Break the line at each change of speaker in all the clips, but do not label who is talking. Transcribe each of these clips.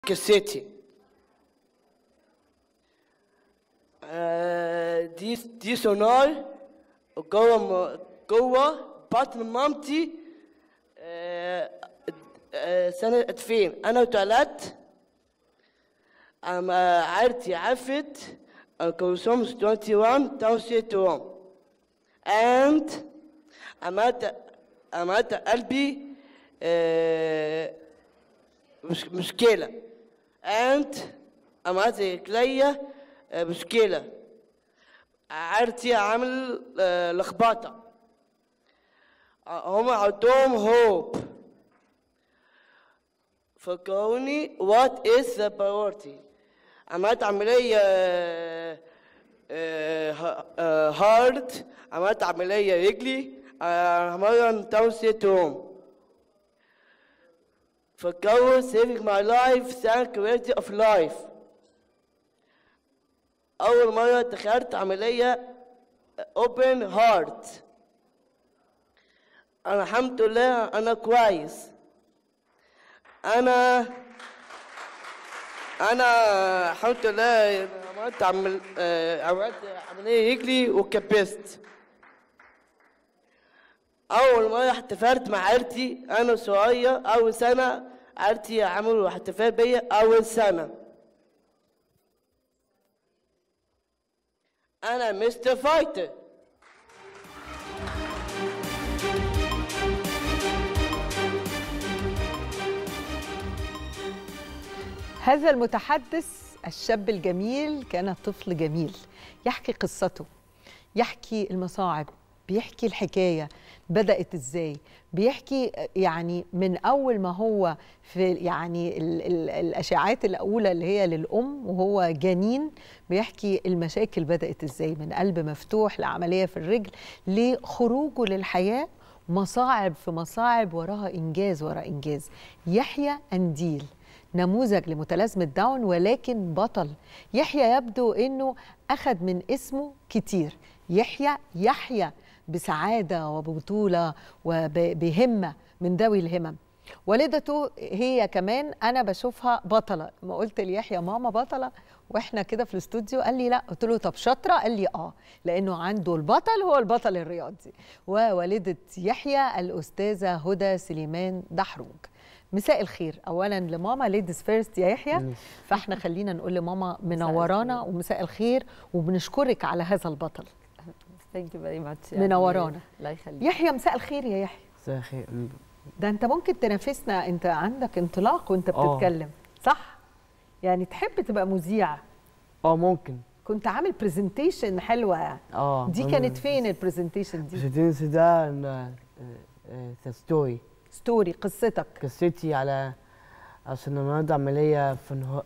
كاسيتي آه، دي دي سونار جوه م- جوه بطن مامتي آه، آه، سنة 2000 أنا اتولدت أما عائلتي عرفت كروموسوم 21 توصيتهم and عملت عملت قلبي آه، مش مشكلة and عملت رجليا آه، مشكلة عائلتي عامل آه، لخبطة هم عندهم hope فكروني what is the priority عملت عملية هارد عملت عملية رجلي عملت توسيتهم فكروا saving my life thank quality of life أول مرة دخلت عملية open heart أنا الحمد لله أنا كويس أنا أنا الحمد لله عملت عمل آه، عملت عملية رجلي وكبست أول مرة احتفلت مع عيلتي أنا صغير أول سنة عيلتي عملوا احتفال بيا أول سنة أنا مستر فايتر
هذا المتحدث الشاب الجميل كان طفل جميل يحكي قصته يحكي المصاعب بيحكي الحكاية بدأت ازاي بيحكي يعني من أول ما هو في يعني ال ال الأشعاعات الأولى اللي هي للأم وهو جنين بيحكي المشاكل بدأت ازاي من قلب مفتوح لعملية في الرجل لخروجه للحياة مصاعب في مصاعب وراها إنجاز ورا إنجاز يحيى أنديل نموذج لمتلازمة داون ولكن بطل يحيى يبدو أنه أخذ من اسمه كتير يحيى يحيى بسعادة وببطولة وبهمة من ذوي الهمم والدته هي كمان أنا بشوفها بطلة ما قلت ليحيى ماما بطلة واحنا كده في الاستوديو قال لي لا قلت له طب شاطره قال لي اه لانه عنده البطل هو البطل الرياضي ووالده يحيى الاستاذه هدى سليمان دحروج مساء مساء اولا لماما ليديز فيرست يا يحيى فاحنا خلينا نقول لماما منورانا ومساء الخير وبنشكرك على هذا البطل
ثانك يو فيري ماتش
منورانا
الله يخليك
يحيى مساء الخير يا يحيى
مساء الخير
ده انت ممكن تنافسنا انت عندك انطلاق وانت
آه.
بتتكلم صح يعني تحب تبقى مذيع
اه ممكن
كنت عامل برزنتيشن حلوه يعني
اه
دي كانت فين البرزنتيشن دي
برزنتيشن ده ذا ستوري
ستوري قصتك
قصتي على عشان عملت عملية في انه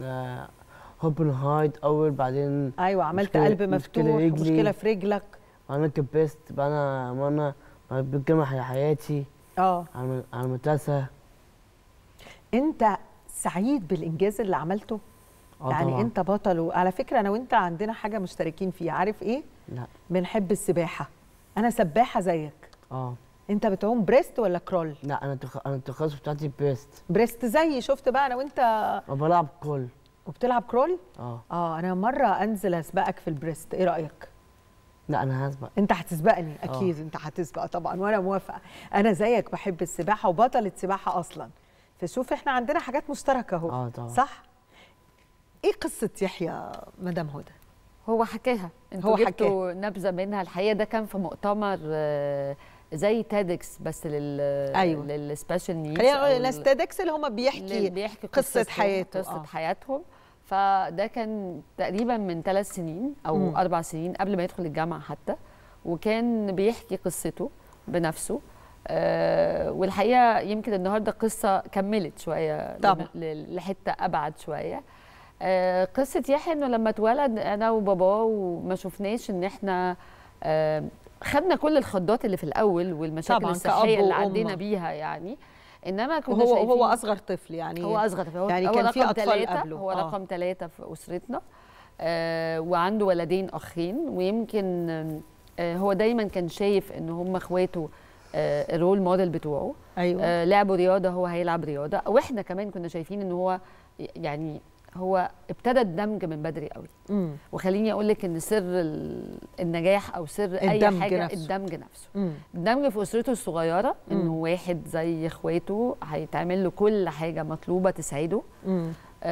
هوبن هارت أول بعدين
ايوه عملت
مشكلة-
قلب
مشكلة
مفتوح
رجلي.
مشكله في رجلك
وأنا كبست بقى أنا وأنا بتجمع حياتي
اه
على على المدرسة
انت سعيد بالانجاز اللي عملته
اه
يعني
طبعا
انت بطل وعلى فكره انا وانت عندنا حاجه مشتركين فيها عارف ايه
لا
بنحب السباحه انا سباحه زيك
اه
انت بتعوم بريست ولا كرول
لا أنا تخ... أنا التخصص بتاعتي بيست
بريست زيي شفت بقى انا وانت
وبلعب كل
وبتلعب كرول
اه
اه انا مره انزل اسبقك في البريست ايه رايك
لا أنا هسبق
انت هتسبقني اكيد انت هتسبق طبعا وانا موافقه انا زيك بحب السباحه وبطله سباحه اصلا فشوف احنا عندنا حاجات مشتركه اهو
اه طبعا
صح ايه قصه يحيى مدام هدى
هو حكاها انتوا
هو
جبتوا نبذه منها الحقيقه ده كان في مؤتمر آه، زي تيدكس بس لل
أيوة.
للسبيشال نيدز
خلينا نقول الناس تيدكس اللي هم بيحكي
بيحكي
قصة
قصتهم-
حياته،
قصه
آه.
حياتهم فده كان تقريبا من ثلاث سنين او
مم.
اربع سنين قبل ما يدخل الجامعه حتى وكان بيحكي قصته بنفسه آه والحقيقه يمكن النهارده قصه كملت شويه
طبعا.
ل- لحته ابعد شويه آه قصه يحيى انه لما اتولد انا وباباه وما شفناش ان احنا آه خدنا كل الخضات اللي في الاول والمشاكل
طبعاً،
الصحيه
كأب
اللي
وأم.
عدينا بيها يعني انما كنا
وهو
شايفين
هو اصغر طفل يعني
هو اصغر هو
يعني
هو
كان في
رقم
أطفال
تلاتة،
قبله،
هو
آه.
رقم ثلاثة في أسرتنا آه وعنده ولدين أخين ويمكن آه هو دايما كان شايف إن هم إخواته آه الرول موديل بتوعه
ايوه
آه لعبوا رياضة هو هيلعب رياضة وإحنا كمان كنا شايفين إن هو يعني هو ابتدى الدمج من بدري قوي
مم.
وخليني اقول لك ان سر ال- النجاح او سر اي
الدمج
حاجه
نفسه.
الدمج نفسه
مم.
الدمج في اسرته الصغيره انه
مم.
واحد زي اخواته هيتعمل له كل حاجه مطلوبه تسعده
مم.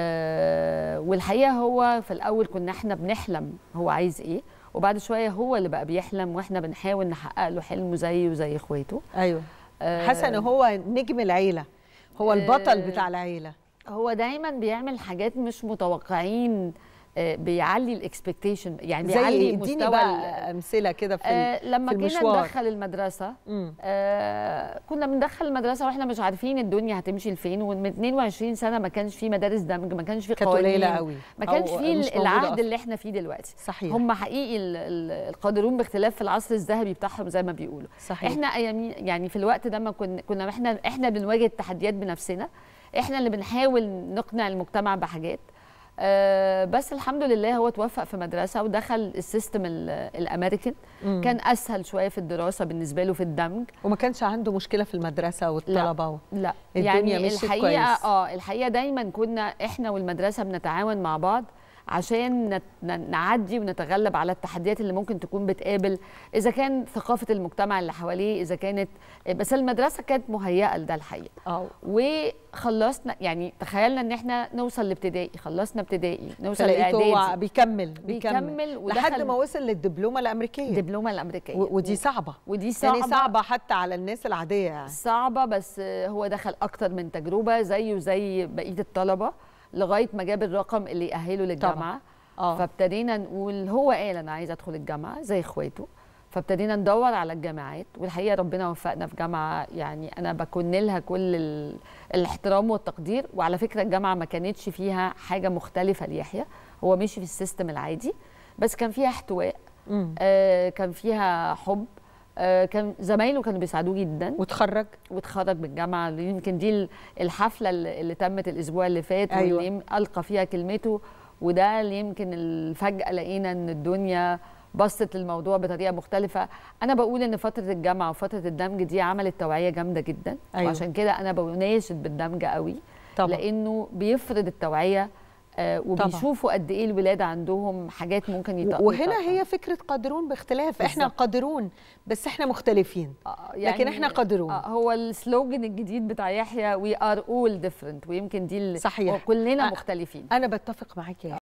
آه والحقيقه هو في الاول كنا احنا بنحلم هو عايز ايه وبعد شويه هو اللي بقى بيحلم واحنا بنحاول نحقق له حلمه زيه وزي اخواته
ايوه
آه،
حسن هو نجم العيله هو البطل
آه،
بتاع العيله
هو دايما بيعمل حاجات مش متوقعين آه، بيعلي الاكسبكتيشن يعني
زي
بيعلي
إيه؟ اديني
مستوى ال-
بقى امثله كده في ال-
آه لما
في
كنا
المشوار.
ندخل المدرسه
مم.
آه كنا بندخل المدرسه واحنا مش عارفين الدنيا هتمشي لفين ومن 22 سنه ما كانش في مدارس دمج ما كانش في
كانت
قوانين
قليله قوي
ما كانش
أو
في
مش موجودة
العهد
أصلاً.
اللي احنا فيه دلوقتي
صحيح
هم حقيقي ال- ال- القادرون باختلاف في العصر الذهبي بتاعهم زي ما بيقولوا
صحيح
احنا ايام يعني في الوقت ده ما كنا كنا احنا احنا بنواجه التحديات بنفسنا احنا اللي بنحاول نقنع المجتمع بحاجات آه بس الحمد لله هو توفق في مدرسه ودخل السيستم ال- الامريكان
مم.
كان اسهل شويه في الدراسه بالنسبه له في الدمج
وما كانش عنده مشكله في المدرسه والطلبه و...
لا
الدنيا
يعني
مشيت
الحقيقه
كويس.
اه الحقيقه دايما كنا احنا والمدرسه بنتعاون مع بعض عشان نت- ن- نعدي ونتغلب على التحديات اللي ممكن تكون بتقابل اذا كان ثقافه المجتمع اللي حواليه اذا كانت بس المدرسه كانت مهيئه لده الحقيقه
اه
وخلصنا يعني تخيلنا ان احنا نوصل لابتدائي خلصنا ابتدائي نوصل
فلقيته هو
لاعدادي
بيكمل
بيكمل
لحد
ودخل
ما وصل للدبلومه الامريكيه
الدبلومه الامريكيه
و- ودي صعبه
ودي صعبه
يعني صعبه حتى على الناس العاديه يعني
صعبة بس هو دخل أكتر من تجربة زيه زي بقية الطلبة لغاية ما جاب الرقم اللي يأهله للجامعة
اه
فابتدينا نقول هو قال أنا عايز أدخل الجامعة زي إخواته فابتدينا ندور على الجامعات والحقيقة ربنا وفقنا في جامعة يعني أنا بكن لها كل ال... الاحترام والتقدير وعلى فكرة الجامعة ما كانتش فيها حاجة مختلفة ليحيى هو مشي في السيستم العادي بس كان فيها احتواء
مم.
آه كان فيها حب آه كان زمايله كانوا بيساعدوه جدا
وتخرج
واتخرج من الجامعه يمكن دي ال- الحفله اللي اللي تمت الاسبوع اللي فات
أيوة.
واللي يم- القى فيها كلمته وده اللي يمكن ال- فجاه لقينا ان الدنيا بصت للموضوع بطريقه مختلفه انا بقول ان فتره الجامعه وفتره الدمج دي عملت توعيه جامده جدا
أيوة.
وعشان كده انا بناشد بالدمج قوي
طبعا
لانه بيفرض التوعيه آه وبيشوفوا قد ايه الولاد عندهم حاجات ممكن يط-
وهنا
يطبقوها.
هي فكره قادرون باختلاف احنا
بالظبط.
قادرون بس احنا مختلفين
آه،
لكن إحنا قادرون.
آه، هو السلوجن الجديد بتاع يحيى وي ار اول ديفرنت ويمكن دي ال-
صحيح.
وكلنا
آه.
مختلفين
انا بتفق معاك يا